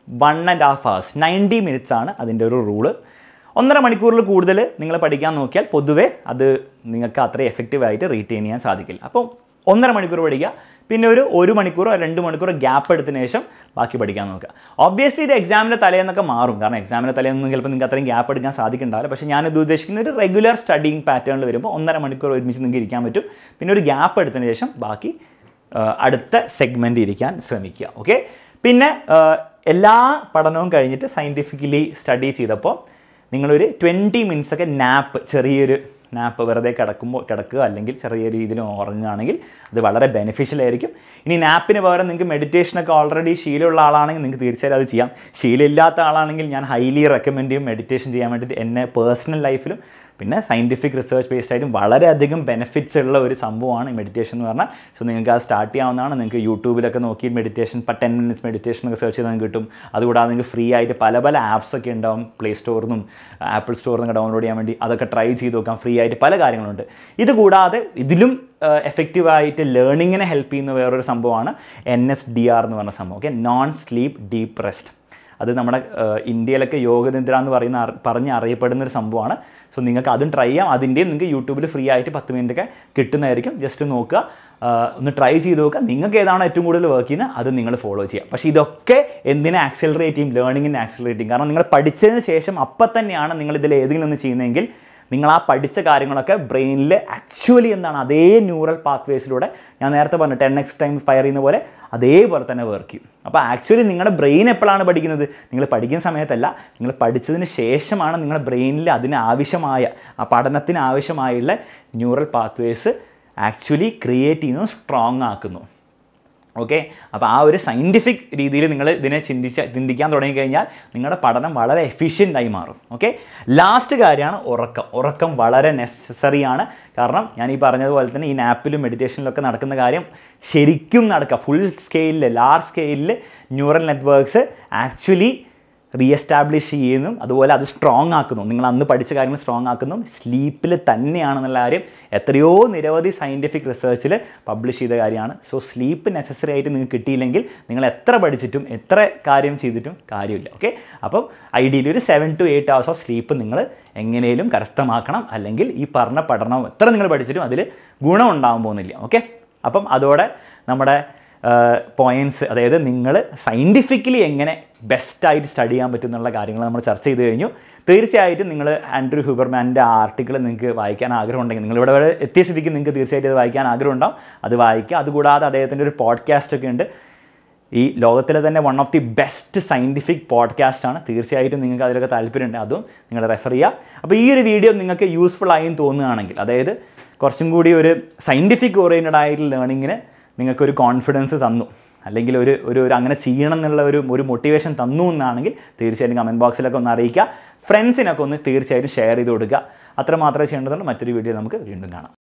one and half hours ninety minutes ആണ് അതിൻ്റെ ഒരു റൂള് ഒന്നര മണിക്കൂറിൽ കൂടുതൽ നിങ്ങൾ പഠിക്കാൻ നോക്കിയാൽ പൊതുവേ അത് നിങ്ങൾക്ക് അത്ര എഫക്റ്റീവായിട്ട് റീറ്റെയിൻ ചെയ്യാൻ സാധിക്കില്ല അപ്പോൾ ഒന്നര മണിക്കൂർ പഠിക്കുക പിന്നെ ഒരു ഒരു മണിക്കൂറോ രണ്ട് മണിക്കൂറോ ഗ്യാപ്പ് എടുത്തതിന് ശേഷം ബാക്കി പഠിക്കാൻ നോക്കുക ഒബ്വിയസ്ലി ഇത് എക്സാമിൻ്റെ തലേന്നൊക്കെ മാറും കാരണം എക്സാമിൻ്റെ തലേന്നൊന്നും ചിലപ്പോൾ നിങ്ങൾക്ക് അത്രയും ഗ്യാപ്പ് എടുക്കാൻ സാധിക്കുന്നുണ്ടാവില്ല പക്ഷേ ഞാൻ ഇത് ഉദ്ദേശിക്കുന്ന ഒരു റെഗുലർ സ്റ്റഡിങ് പാറ്റേണിൽ വരുമ്പോൾ ഒന്നര മണിക്കൂർ ഒരുമിച്ച് നിങ്ങൾക്ക് ഇരിക്കാൻ പറ്റും പിന്നെ ഒരു ഗ്യാപ്പ് എടുത്തതിന് ശേഷം ബാക്കി ആ, അടുത്ത സെഗ്മെൻറ്റ് ഇരിക്കാൻ ശ്രമിക്കുക ഓക്കെ പിന്നെ ആ, എല്ലാ പഠനവും കഴിഞ്ഞിട്ട് സയൻറ്റിഫിക്കലി സ്റ്റഡി ചെയ്തപ്പോൾ നിങ്ങളൊരു ട്വൻറ്റി മിനിറ്റ്സ് ഒക്കെ നാപ്പ് ചെറിയൊരു നാപ്പ് വെറുതെ കിടക്കുമ്പോൾ കിടക്കുക അല്ലെങ്കിൽ ചെറിയ രീതിയിൽ ഉറങ്ങുകയാണെങ്കിൽ അത് വളരെ ബെനിഫിഷ്യൽ ആയിരിക്കും ഇനി നാപ്പിന് പകരം നിങ്ങൾക്ക് മെഡിറ്റേഷനൊക്കെ ഓൾറെഡി ശീലമുള്ള ആളാണെങ്കിൽ നിങ്ങൾക്ക് തീർച്ചയായും അത് ചെയ്യാം ശീലമില്ലാത്ത ആളാണെങ്കിൽ ഞാൻ ഹൈലി റെക്കമെൻഡ് ചെയ്യും മെഡിറ്റേഷൻ ചെയ്യാൻ വേണ്ടിയിട്ട് എന്നെ പേഴ്സണൽ ലൈഫിലും പിന്നെ സയൻറ്റിഫിക് റിസർച്ച് ബേസ്ഡ് ആയിട്ടും വളരെയധികം ബെനിഫിറ്റ്സ് ഉള്ള ഒരു സംഭവമാണ് ഈ മെഡിറ്റേഷൻ എന്ന് പറഞ്ഞാൽ സോ നിങ്ങൾക്ക് അത് സ്റ്റാർട്ട് ചെയ്യാവുന്നതാണ് നിങ്ങൾക്ക് യൂട്യൂബിലൊക്കെ നോക്കി മെഡിറ്റേഷൻ ഇപ്പം ടെൻ മിനിറ്റ്സ് മെഡിറ്റേഷൻ ഒക്കെ സെർച്ച് ചെയ്താൽ നിങ്ങൾക്ക് കിട്ടും അതുകൂടാതെ നിങ്ങൾക്ക് ഫ്രീ ആയിട്ട് പല പല ആപ്സ് ഒക്കെ ഉണ്ടാവും പ്ലേ സ്റ്റോറിൽ നിന്നും ആപ്പിൾ സ്റ്റോറിൽ നിന്നൊക്കെ ഡൗൺലോഡ് ചെയ്യാൻ വേണ്ടി അതൊക്കെ ട്രൈ ചെയ്ത് നോക്കാം ഫ്രീ ആയിട്ട് പല കാര്യങ്ങളുണ്ട് ഇത് കൂടാതെ ഇതിലും എഫക്റ്റീവായിട്ട് ലേണിങ്ങിനെ ഹെൽപ്പ് ചെയ്യുന്ന വേറൊരു സംഭവമാണ് എൻ എസ് ഡി ആർ എന്ന് പറഞ്ഞ സംഭവം okay non sleep deep rest അത് നമ്മുടെ ഏഹ്, ഇന്ത്യയിലൊക്കെ യോഗനിദ്ര എന്ന് പറയുന്ന അറി- പറഞ്ഞ് അറിയപ്പെടുന്ന ഒരു സംഭവമാണ് സോ നിങ്ങൾക്ക് അതും ട്രൈ ചെയ്യാം അതിൻ്റെയും നിങ്ങൾക്ക് യൂട്യൂബിൽ ഫ്രീ ആയിട്ട് പത്ത് മിനിറ്റ് ഒക്കെ കിട്ടുന്നതായിരിക്കും ജസ്റ്റ് നോക്കുക ആഹ്, ഒന്ന് ട്രൈ ചെയ്ത് നോക്കുക നിങ്ങൾക്ക് ഏതാണോ ഏറ്റവും കൂടുതൽ വർക്ക് ചെയ്യുന്നത് അത് നിങ്ങൾ ഫോളോ ചെയ്യാം പക്ഷേ ഇതൊക്കെ എന്തിനെ ആക്സിലറേറ്റ് ചെയ്യും ലേണിങ്ങിനെ ആക്സിലറേറ്റ് ചെയ്യും കാരണം നിങ്ങൾ പഠിച്ചതിന് ശേഷം അപ്പം തന്നെയാണ് നിങ്ങൾ ഇതിൽ ഏതെങ്കിലും ഒന്ന് ചെയ്യുന്നതെങ്കിൽ നിങ്ങൾ ആ പഠിച്ച കാര്യങ്ങളൊക്കെ ബ്രെയിനിൽ ആക്ച്വലി എന്താണ് അതേ ന്യൂറൽ പാത്വേസിലൂടെ ഞാൻ നേരത്തെ പറഞ്ഞു ടെൻ എക്സ് ടൈം ഫയർ ചെയ്യുന്ന പോലെ അതേപോലെ തന്നെ വർക്ക് ചെയ്യും അപ്പോൾ ആക്ച്വലി നിങ്ങളുടെ ബ്രെയിൻ എപ്പോഴാണ് പഠിക്കുന്നത് നിങ്ങൾ പഠിക്കുന്ന സമയത്തല്ല നിങ്ങൾ പഠിച്ചതിന് ശേഷമാണ് നിങ്ങളുടെ ബ്രെയിനിൽ അതിന് ആവശ്യമായ ആ പഠനത്തിന് ആവശ്യമായുള്ള ന്യൂറൽ പാത്വേസ് ആക്ച്വലി ക്രിയേറ്റ് ചെയ്യുന്നു സ്ട്രോങ് ആക്കുന്നു ഓക്കെ അപ്പോൾ ആ ഒരു സയൻറ്റിഫിക് രീതിയിൽ നിങ്ങൾ ഇതിനെ ചിന്തിച്ച ചിന്തിക്കാൻ തുടങ്ങിക്കഴിഞ്ഞാൽ നിങ്ങളുടെ പഠനം വളരെ എഫിഷ്യൻ്റ് ആയി മാറും ഓക്കെ ലാസ്റ്റ് കാര്യമാണ് ഉറക്കം ഉറക്കം വളരെ നെസസറി ആണ് കാരണം ഞാൻ ഈ പറഞ്ഞതുപോലെ തന്നെ ഈ നാപ്പിലും മെഡിറ്റേഷനിലൊക്കെ നടക്കുന്ന കാര്യം ശരിക്കും നടക്കുക ഫുൾ സ്കെയിലിൽ ലാർജ് സ്കെയിലിൽ ന്യൂറൽ നെറ്റ്വർക്ക്സ് ആക്ച്വലി റീഎസ്റ്റാബ്ലിഷ് ചെയ്യുന്നു അതുപോലെ അത് സ്ട്രോങ് ആക്കുന്നു നിങ്ങൾ അന്ന് പഠിച്ച കാര്യങ്ങൾ സ്ട്രോങ് ആക്കുന്നു സ്ലീപ്പിൽ തന്നെയാണെന്നുള്ള കാര്യം എത്രയോ നിരവധി സയൻറ്റിഫിക് റിസർച്ചിൽ പബ്ലിഷ് ചെയ്ത കാര്യമാണ് സോ സ്ലീപ്പ് നെസസറി ആയിട്ട് നിങ്ങൾക്ക് കിട്ടിയില്ലെങ്കിൽ നിങ്ങൾ എത്ര പഠിച്ചിട്ടും എത്ര കാര്യം ചെയ്തിട്ടും കാര്യമില്ല ഓക്കെ അപ്പം ഐഡിയലി ഒരു seven to eight hours of sleep നിങ്ങൾ എങ്ങനെയും കരസ്ഥമാക്കണം അല്ലെങ്കിൽ ഈ പറഞ്ഞ പഠനം എത്ര നിങ്ങൾ പഠിച്ചിട്ടും അതിൽ ഗുണം ഉണ്ടാകാൻ പോകുന്നില്ല ഓക്കെ അപ്പം അതോടെ നമ്മുടെ പോയിൻറ്റ്സ് അതായത് നിങ്ങൾ സയൻറ്റിഫിക്കലി എങ്ങനെ ബെസ്റ്റായിട്ട് സ്റ്റഡി ചെയ്യാൻ പറ്റും എന്നുള്ള കാര്യങ്ങൾ നമ്മൾ ചർച്ച ചെയ്ത് കഴിഞ്ഞു തീർച്ചയായിട്ടും നിങ്ങൾ ആൻഡ്രൂ ഹ്യൂബർമാൻ്റെ ആർട്ടിക്കിൾ നിങ്ങൾക്ക് വായിക്കാൻ ആഗ്രഹം ഉണ്ടെങ്കിൽ നിങ്ങൾ ഇവിടെ വരെ എത്തിയ സ്ഥിതിക്ക് നിങ്ങൾക്ക് തീർച്ചയായിട്ടും അത് വായിക്കാൻ ആഗ്രഹം ഉണ്ടാവും അത് വായിക്കുക അതുകൂടാതെ അദ്ദേഹത്തിൻ്റെ ഒരു പോഡ്കാസ്റ്റ് ഒക്കെ ഉണ്ട് ഈ ലോകത്തിലെ തന്നെ one of the best scientific podcast ആണ് തീർച്ചയായിട്ടും നിങ്ങൾക്ക് അതിലൊക്കെ താല്പര്യമുണ്ട് അതും നിങ്ങൾ റെഫർ ചെയ്യുക അപ്പോൾ ഈ ഒരു വീഡിയോ നിങ്ങൾക്ക് യൂസ്ഫുൾ ആയി തോന്നുകയാണെങ്കിൽ അതായത് കുറച്ചും കൂടി ഒരു സയൻറ്റിഫിക് ഓറിയൻറ്റഡ് ആയിട്ടുള്ള ലേണിങ്ങിന് നിങ്ങൾക്കൊരു കോൺഫിഡൻസ് തന്നു അല്ലെങ്കിൽ ഒരു ഒരു ഒരു അങ്ങനെ ചെയ്യണം എന്നുള്ള ഒരു ഒരു മോട്ടിവേഷൻ തന്നു എന്നാണെങ്കിൽ തീർച്ചയായിട്ടും കമൻറ്റ് ബോക്സിലൊക്കെ ഒന്ന് അറിയിക്കുക ഫ്രണ്ട്സിനൊക്കെ ഒന്ന് തീർച്ചയായിട്ടും ഷെയർ ചെയ്ത് കൊടുക്കുക അത്ര മാത്രമേ ചെയ്യേണ്ടതുള്ളൂ മറ്റൊരു വീഡിയോ നമുക്ക് വീണ്ടും കാണാം